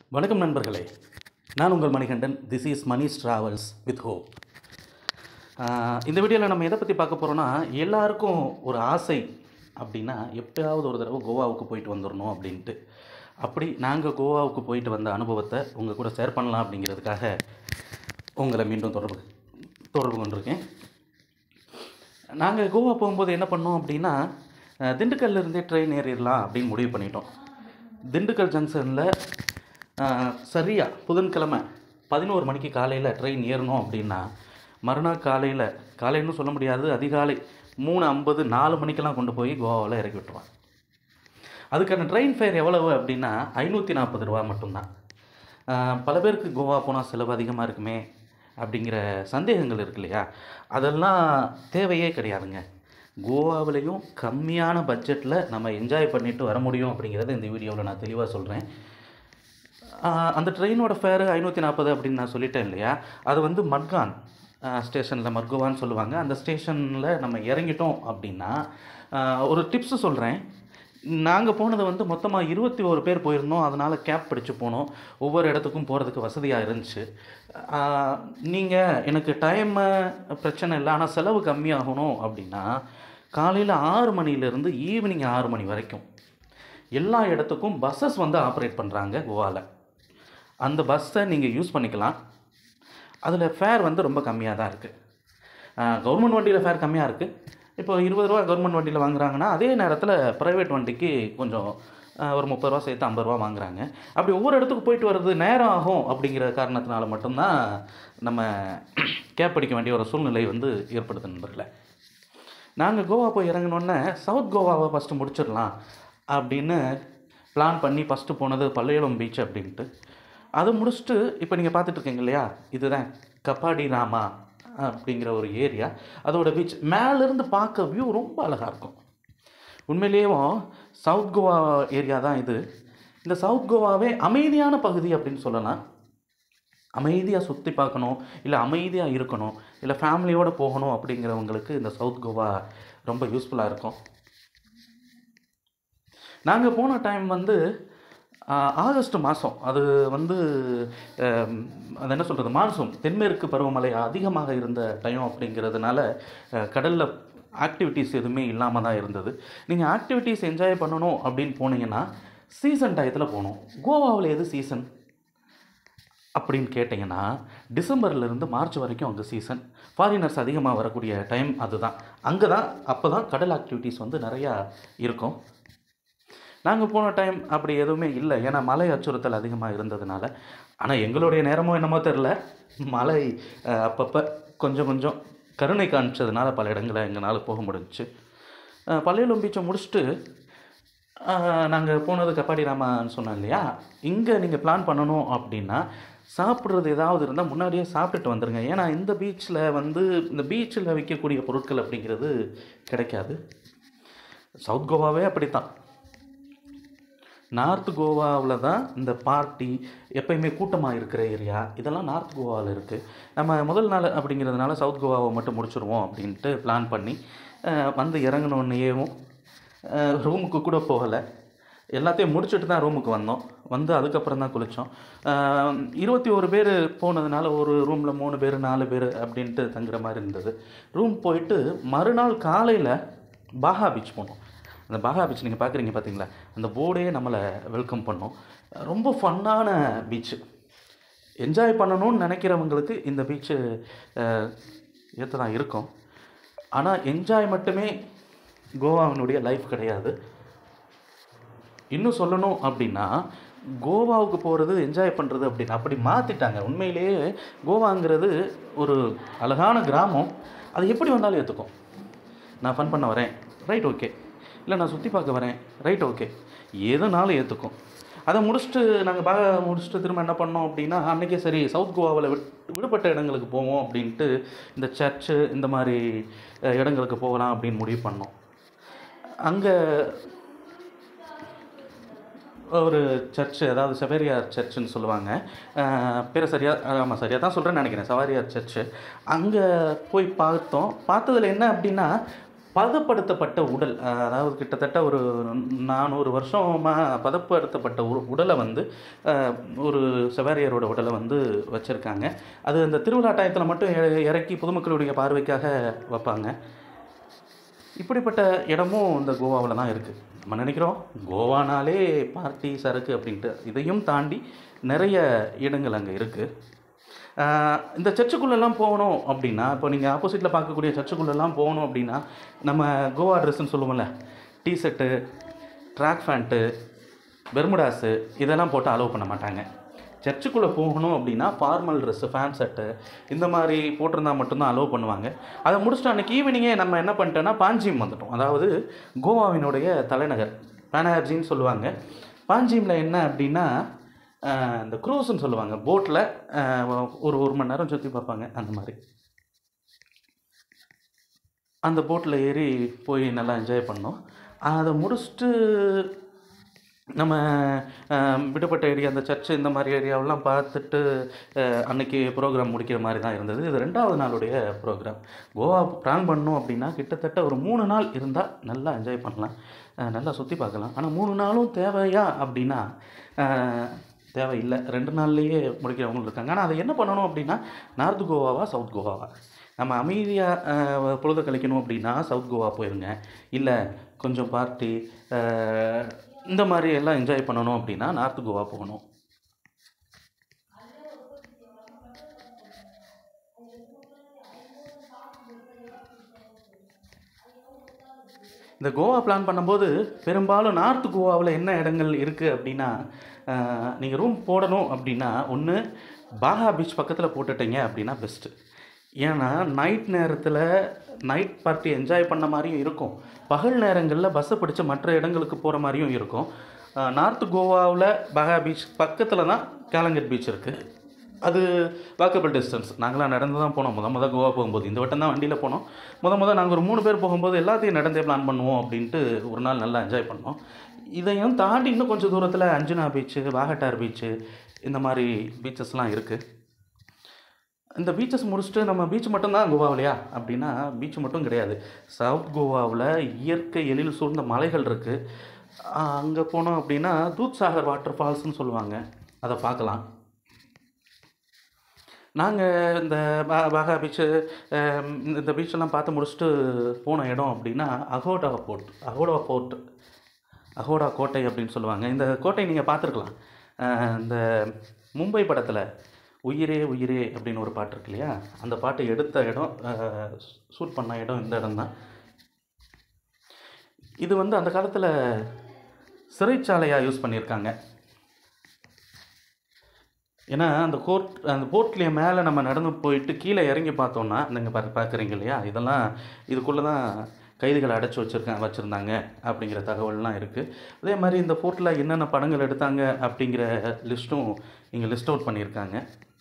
வணக்கம் நண்பர்களே நான் உங்கள் Manikandan this is Mani's travels with ஹோ இந்த வீடியோவில் நம்ம எதை பற்றி பார்க்க போகிறோன்னா எல்லாருக்கும் ஒரு ஆசை அப்படின்னா எப்பயாவது ஒரு தடவை கோவாவுக்கு போயிட்டு வந்துடணும் அப்படின்ட்டு அப்படி நாங்கள் கோவாவுக்கு போயிட்டு வந்த அனுபவத்தை உங்கள் கூட ஷேர் பண்ணலாம் அப்படிங்கிறதுக்காக உங்களை மீண்டும் தொடர்பு தொடர்பு கொண்டிருக்கேன் நாங்கள் கோவா போகும்போது என்ன பண்ணோம் அப்படின்னா அஹ், திண்டுக்கல்ல இருந்தே ட்ரெயின் ஏறிடலாம் அப்படின்னு முடிவு பண்ணிட்டோம் திண்டுக்கல் ஜங்ஷனில் சரியாக புதன்கிழமை பதினோரு மணிக்கு காலையில் ட்ரெயின் ஏறணும் அப்படின்னா மறுநாள் காலையில் காலைன்னு சொல்ல முடியாது அதிகாலை மூணு ஐம்பது நாலு மணிக்கெல்லாம் கொண்டு போய் கோவாவில் இறக்கி விட்டுருவாங்க அதுக்கான ட்ரெயின் ஃபேர் எவ்வளவு அப்படின்னா ஐநூற்றி நாற்பது ரூபா மட்டும்தான் ஆஹ் பல பேருக்கு கோவா போனால் செலவு அதிகமாக இருக்குமே அப்படிங்கிற சந்தேகங்கள் இருக்கு இல்லையா அதெல்லாம் தேவையே கிடையாதுங்க கோவாவிலையும் கம்மியான பட்ஜெட்டில் நம்ம என்ஜாய் பண்ணிட்டு வர முடியும் அப்படிங்கிறத இந்த வீடியோவில் நான் தெளிவாக சொல்கிறேன் அந்த ட்ரெயினோட ஃபேரு ஐநூற்றி நாற்பது அப்படின்னு நான் சொல்லிட்டேன் இல்லையா அது வந்து மட்கான் ஸ்டேஷனில் மர்குவான்னு சொல்லுவாங்க அந்த ஸ்டேஷனில் நம்ம இறங்கிட்டோம் அப்படின்னா ஆஹ் ஒரு டிப்ஸு சொல்கிறேன் நாங்கள் போனது வந்து மொத்தமாக இருபத்தி ஒரு பேர் போயிருந்தோம் அதனால் கேப் பிடிச்சு போனோம் ஒவ்வொரு இடத்துக்கும் போகிறதுக்கு வசதியாக இருந்துச்சு நீங்கள் எனக்கு டைமு பிரச்சனை இல்லை ஆனால் செலவு கம்மியாகணும் அப்படின்னா காலையில் ஆறு மணிலேருந்து ஈவினிங் ஆறு மணி வரைக்கும் எல்லா இடத்துக்கும் பஸ்ஸஸ் வந்து ஆப்ரேட் பண்ணுறாங்க கோவாவில் அந்த பஸ்ஸை நீங்கள் யூஸ் பண்ணிக்கலாம் அதில் ஃபேர் வந்து ரொம்ப கம்மியாக தான் இருக்குது கவர்மெண்ட் வண்டியில் ஃபேர் கம்மியாக இருக்குது இப்போ இருபது ரூபா கவர்மெண்ட் வண்டியில் வாங்குறாங்கன்னா அதே நேரத்தில் ப்ரைவேட் வண்டிக்கு கொஞ்சம் ஆஹ், ஒரு முப்பது ரூபா சேர்த்து ஐம்பது ரூபா வாங்குறாங்க அப்படி ஒவ்வொரு இடத்துக்கு போயிட்டு வர்றது நேரம் ஆகும் அப்படிங்கிற காரணத்தினால மட்டும்தான் நம்ம கேப் படிக்க வேண்டிய ஒரு சூழ்நிலை வந்து ஏற்படுது நண்பர்களே நாங்கள் கோவா போய் இறங்கினோன்னே சவுத் கோவாவை ஃபஸ்ட்டு முடிச்சிடலாம் அப்படின்னு பிளான் பண்ணி ஃபஸ்ட்டு போனது பள்ளையளம் பீச் அப்படின்ட்டு அதை முடிச்சுட்டு இப்போ நீங்கள் பார்த்துட்டு இருக்கீங்க இல்லையா இதுதான் கப்பாடி ராமா அப்படிங்கிற ஒரு ஏரியா அதோட பீச் மேலேருந்து பார்க்க வியூ ரொம்ப அழகாக இருக்கும் உண்மையிலேயும் சவுத் கோவா ஏரியா தான் இது இந்த சவுத் கோவாவே அமைதியான பகுதி அப்படின்னு சொல்லலாம் அமைதியாக சுற்றி பார்க்கணும் இல்லை அமைதியாக இருக்கணும் இல்லை ஃபேமிலியோடு போகணும் அப்படிங்கிறவங்களுக்கு இந்த சவுத் கோவா ரொம்ப யூஸ்ஃபுல்லாக இருக்கும் நாங்கள் போன டைம் வந்து ஆஹ், ஆகஸ்ட் மாதம் அது வந்து ஆம், அது என்ன சொல்கிறது மான்சூன் தென்மேற்கு பருவமழை அதிகமாக இருந்த டைம் அப்படிங்கிறதுனால கடலில் ஆக்டிவிட்டீஸ் எதுவுமே இல்லாமல் தான் இருந்தது நீங்கள் ஆக்டிவிட்டீஸ் என்ஜாய் பண்ணணும் அப்படின்னு போனீங்கன்னா சீசன் டயத்தில் போகணும் கோவாவில் எது சீசன் அப்படின்னு கேட்டிங்கன்னா டிசம்பர்லேருந்து மார்ச் வரைக்கும் அங்கே சீசன் ஃபாரினர்ஸ் அதிகமாக வரக்கூடிய டைம் அதுதான் அங்கே தான் அப்போ தான் கடல் ஆக்டிவிட்டீஸ் வந்து நிறையா இருக்கும் நாங்கள் போன டைம் அப்படி எதுவுமே இல்லை ஏன்னா மழை அச்சுறுத்தல் அதிகமாக இருந்ததுனால ஆனால் எங்களுடைய நேரமோ என்னமோ தெரில மழை அஹ், அப்பப்போ கொஞ்சம் கொஞ்சம் கருணை காமிச்சதுனால பல இடங்களில் எங்களால் போக முடிஞ்சுச்சு அஹ், பள்ளியலம் பீச்சை முடிச்சுட்டு நாங்கள் போனது கப்பாடி ராமான்னு சொன்னோம் இல்லையா இங்கே நீங்கள் பிளான் பண்ணணும் அப்படின்னா சாப்பிட்றது ஏதாவது இருந்தால் முன்னாடியே சாப்பிட்டுட்டு வந்துடுங்க ஏன்னா இந்த பீச்சில் வந்து இந்த பீச்சில் விற்கக்கூடிய பொருட்கள் அப்படிங்கிறது கிடைக்காது சவுத் கோவாவே அப்படித்தான் நார்த் கோவாவில் தான் இந்த பார்ட்டி எப்பயுமே கூட்டமாக இருக்கிற ஏரியா இதெல்லாம் நார்த் கோவாவில் இருக்குது நம்ம முதல் நாள் அப்படிங்கிறதுனால சவுத் கோவாவை மட்டும் முடிச்சிருவோம் அப்படின்ட்டு பிளான் பண்ணி அஹ், வந்து இறங்கினோன்னையேவும் ரூமுக்கு கூட போகலை எல்லாத்தையும் முடிச்சுட்டு தான் ரூமுக்கு வந்தோம் வந்து அதுக்கப்புறம் தான் குளித்தோம் இருபத்தி ஒரு பேர் போனதுனால ஒரு ரூமில் மூணு பேர் நாலு பேர் அப்படின்ட்டு தங்குற மாதிரி இருந்தது ரூம் போயிட்டு மறுநாள் காலையில் பாகா பீச் போனோம் அந்த பாகா பீச் நீங்கள் பார்க்குறீங்க பார்த்தீங்களா அந்த போர்டே நம்மளை வெல்கம் பண்ணோம் ரொம்ப ஃபன்னான பீச்சு என்ஜாய் பண்ணணும்னு நினைக்கிறவங்களுக்கு இந்த பீச்சு ஏற்ற தான் இருக்கும் ஆனால் என்ஜாய் மட்டுமே கோவாவினுடைய லைஃப் கிடையாது இன்னும் சொல்லணும் அப்படின்னா கோவாவுக்கு போகிறது என்ஜாய் பண்ணுறது அப்படின்னு அப்படி மாற்றிட்டாங்க உண்மையிலேயே கோவாங்கிறது ஒரு அழகான கிராமம் அது எப்படி வந்தாலும் ஏற்றுக்கும் நான் ஃபன் பண்ண வரேன் ரைட் ஓகே இல்லை நான் சுற்றி பார்க்க வரேன் ரைட் ஓகே எதுனாலும் ஏற்றுக்கும் அதை முடிச்சுட்டு நாங்கள் பாக முடிச்சுட்டு திரும்ப என்ன பண்ணோம் அப்படின்னா அன்றைக்கே சரி சவுத் கோவாவில் விட் விடுபட்ட இடங்களுக்கு போவோம் அப்படின்ட்டு இந்த சர்ச்சு இந்த மாதிரி அஹ், இடங்களுக்கு போகலாம் அப்படின்னு முடிவு பண்ணோம் அங்கே ஒரு சர்ச் அதாவது செவேரியார் சர்ச்சுன்னு சொல்லுவாங்க அஹ், பேரை சரியாக ஆமாம் சரியாக தான் சொல்கிறேன்னு நினைக்கிறேன் சவாரியார் சர்ச்சு அங்கே போய் பார்த்தோம் பார்த்ததுல என்ன அப்படின்னா பதப்படுத்தப்பட்ட உடல் அஹ் அதாவது கிட்டத்தட்ட ஒரு நானூறு வருஷமாக பதப்படுத்தப்பட்ட ஒரு உடலை வந்து அஹ், ஒரு செவாரியரோட உடலை வந்து வச்சுருக்காங்க அது அந்த திருவிழா டயத்தில் மட்டும் இற- இறக்கி பொதுமக்களுடைய பார்வைக்காக வைப்பாங்க இப்படிப்பட்ட இடமும் இந்த கோவாவில் தான் இருக்குது நம்ம நினைக்கிறோம் கோவானாலே பார்ட்டி சரக்கு அப்படின்ட்டு இதையும் தாண்டி நிறைய இடங்கள் அங்கே இருக்குது இந்த சர்ச்சுக்குள்ளெல்லாம் போகணும் அப்படின்னா இப்போ நீங்கள் ஆப்போசிட்டில் பார்க்கக்கூடிய சர்ச்சுக்குள்ளெல்லாம் போகணும் அப்படின்னா நம்ம கோவா ட்ரெஸ்ஸுன்னு சொல்லுவோம்ல டிஷர்ட்டு ட்ராக் ஃபேண்ட்டு பெர்முடாஸு இதெல்லாம் போட்டு அலோவ் பண்ண மாட்டாங்க சர்ச்சுக்குள்ளே போகணும் அப்படின்னா ஃபார்மல் ட்ரெஸ்ஸு ஃபேன் செட்டு இந்த மாதிரி போட்டிருந்தா மட்டும்தான் அலோவ் பண்ணுவாங்க அதை முடிச்சுட்டு அன்றைக்கி ஈவினிங்கே நம்ம என்ன பண்ணிட்டோன்னா பாஞ்சிம் வந்துட்டோம் அதாவது கோவாவினுடைய தலைநகர் பேனர்ஜின்னு சொல்லுவாங்க பாஞ்சிமில் என்ன அப்படின்னா ஆஹ், இந்த க்ரூஸ்ன்னு சொல்லுவாங்க போட்டில் ஒரு ஒரு மணி நேரம் சுற்றி பார்ப்பாங்க அந்த மாதிரி அந்த போட்டில் ஏறி போய் நல்லா என்ஜாய் பண்ணோம் அதை முடிச்சுட்டு நம்ம ஆஹ், விடுபட்ட ஏரியா அந்த சர்ச்சு இந்த மாதிரி ஏரியாவெல்லாம் பார்த்துட்டு ஆஹ், அன்னைக்கு ப்ரோக்ராம் முடிக்கிற மாதிரி தான் இருந்தது இது ரெண்டாவது நாளுடைய ப்ரோக்ராம் கோவா பிளான் பண்ணோம் அப்படின்னா கிட்டத்தட்ட ஒரு மூணு நாள் இருந்தால் நல்லா என்ஜாய் பண்ணலாம் ஆஹ், நல்லா சுற்றி பார்க்கலாம் ஆனால் மூணு நாளும் தேவையா அப்படின்னா ஆஹ், தேவையில்லை ரெண்டு நாள்லேயே முடிக்கிறவங்களும் இருக்காங்க ஆனால் அதை என்ன பண்ணணும் அப்படின்னா நார்த் கோவாவா சவுத் கோவாவா நம்ம அமைதியாக பொழுது கழிக்கணும் அப்படின்னா சவுத் கோவா போயிருங்க இல்லை கொஞ்சம் பார்ட்டி இந்த மாதிரி எல்லாம் என்ஜாய் பண்ணணும் அப்படின்னா நார்த் கோவா போகணும் இந்த கோவா பிளான் பண்ணும்போது பெரும்பாலும் நார்த் கோவாவில் என்ன இடங்கள் இருக்குது அப்படின்னா நீங்கள் ரூம் போடணும் அப்படின்னா ஒன்று பாகா பீச் பக்கத்தில் போட்டுட்டீங்க அப்படின்னா பெஸ்ட்டு ஏன்னா நைட் நேரத்தில் நைட் பார்ட்டி என்ஜாய் பண்ண மாதிரியும் இருக்கும் பகல் நேரங்களில் பஸ்ஸை பிடிச்சி மற்ற இடங்களுக்கு போகிற மாதிரியும் இருக்கும் நார்த் கோவாவில் பாகா பீச் பக்கத்தில் தான் கேலங்கட் பீச் இருக்குது அது வாக்கபிள் டிஸ்டன்ஸ் நாங்களாம் நடந்து தான் போனோம் முத முத கோவா போகும்போது இந்த வட்டம் தான் வண்டியில் போனோம் முத முத நாங்கள் ஒரு மூணு பேர் போகும்போது எல்லாத்தையும் நடந்தே பிளான் பண்ணுவோம் அப்படின்ட்டு ஒரு நாள் நல்லா என்ஜாய் பண்ணோம் இதையும் தாண்டி இன்னும் கொஞ்சம் தூரத்தில் அஞ்சுனா பீச்சு வாகட்டார் பீச்சு இந்த மாதிரி பீச்சஸ்லாம் இருக்குது இந்த பீச்சஸ் முடிச்சுட்டு நம்ம பீச் மட்டும்தான் கோவாவிலையா அப்படின்னா பீச் மட்டும் கிடையாது சவுத் கோவாவில் இயற்கை எழில் சூழ்ந்த மலைகள் இருக்குது அங்கே போனோம் அப்படின்னா தூத் சாகர் வாட்டர் ஃபால்ஸ்னு சொல்லுவாங்க அதை பார்க்கலாம் நாங்கள் இந்த பா பாகா பீச்சு இந்த பீச்செல்லாம் பார்த்து முடிச்சுட்டு போன இடம் அப்படின்னா அகோடா போர்ட் அகோடா போர்ட் அகோடா கோட்டை அப்படின்னு சொல்லுவாங்க இந்த கோட்டை நீங்கள் பார்த்துருக்கலாம் இந்த மும்பை படத்தில் உயிரே உயிரே அப்படின்னு ஒரு பாட்டு இருக்கு இல்லையா அந்த பாட்டு எடுத்த இடம் ஷூட் பண்ண இடம் இந்த இடம் தான் இது வந்து அந்த காலத்தில் சிறைச்சாலையாக யூஸ் பண்ணியிருக்காங்க ஏன்னா அந்த கோர்ட் அந்த போர்ட்லேயே மேலே நம்ம நடந்து போயிட்டு கீழே இறங்கி பார்த்தோம்னா நீங்கள் பார்க்க பார்க்குறீங்க இல்லையா இதெல்லாம் இதுக்குள்ளே தான் கைதிகளை அடைச்சி வச்சுருக்காங்க வச்சுருந்தாங்க அப்படிங்கிற தகவல்லாம் இருக்குது அதே மாதிரி இந்த ஃபோர்ட்டில் என்னென்ன படங்கள் எடுத்தாங்க அப்படிங்கிற லிஸ்ட்டும் இங்கே லிஸ்ட் அவுட் பண்ணியிருக்காங்க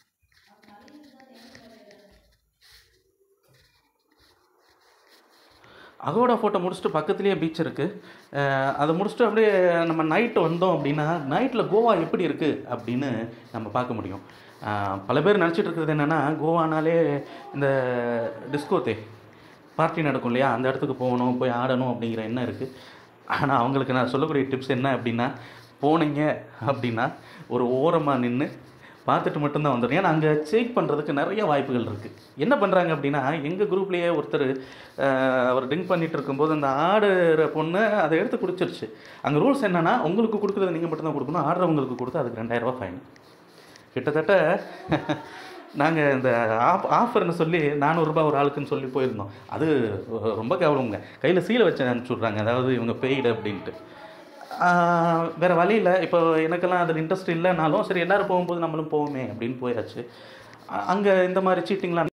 அகோடா ஃபோட்டோ முடிச்சுட்டு பக்கத்துலேயே பீச் இருக்குது அதை முடிச்சுட்டு அப்படியே நம்ம நைட்டு வந்தோம் அப்படின்னா நைட்டில் கோவா எப்படி இருக்குது அப்படின்னு நம்ம பார்க்க முடியும் அஹ் பல பேர் நினச்சிட்டு இருக்கிறது என்னென்னா கோவானாலே இந்த டிஸ்கோத்தே பார்ட்டி நடக்கும் இல்லையா அந்த இடத்துக்கு போகணும் போய் ஆடணும் அப்படிங்கிற எண்ணம் இருக்குது ஆனால் அவங்களுக்கு நான் சொல்லக்கூடிய டிப்ஸ் என்ன அப்படின்னா போனீங்க அப்படின்னா ஒரு ஓரமாக நின்று பார்த்துட்டு மட்டும்தான் வந்துடும் ஏன்னா அங்கே செக் பண்ணுறதுக்கு நிறைய வாய்ப்புகள் இருக்குது என்ன பண்ணுறாங்க அப்படின்னா எங்கள் குரூப்லேயே ஒருத்தர் அஹ், அவர் ட்ரிங்க் பண்ணிட்டு இருக்கும்போது அந்த ஆடுற பொண்ணு அதை எடுத்து குடிச்சிருச்சு அங்கே ரூல்ஸ் என்னென்னா உங்களுக்கு கொடுக்குறது நீங்கள் மட்டும்தான் கொடுக்கணும் ஆடுறவங்களுக்கு கொடுத்து அதுக்கு ரெண்டாயிரரூபா ஃபைன் கிட்டத்தட்ட நாங்கள் இந்த ஆஃப் ஆஃபர்னு சொல்லி நானூறுரூபா ஒரு ஆளுக்குன்னு சொல்லி போயிருந்தோம் அது ரொம்ப கேவலங்க கையில் சீலை வச்சு அனுப்பிச்சி விட்றாங்க அதாவது இவங்க பெய்டு அப்படின்ட்டு ஆஹ் வேற வழி இல்லை இப்போ எனக்கெல்லாம் அதில் இன்ட்ரெஸ்ட் இல்லைனாலும் சரி எல்லாரும் போகும்போது நம்மளும் போவோமே அப்படின்னு போயாச்சு அங்கே இந்த மாதிரி சீட்டிங்லாம்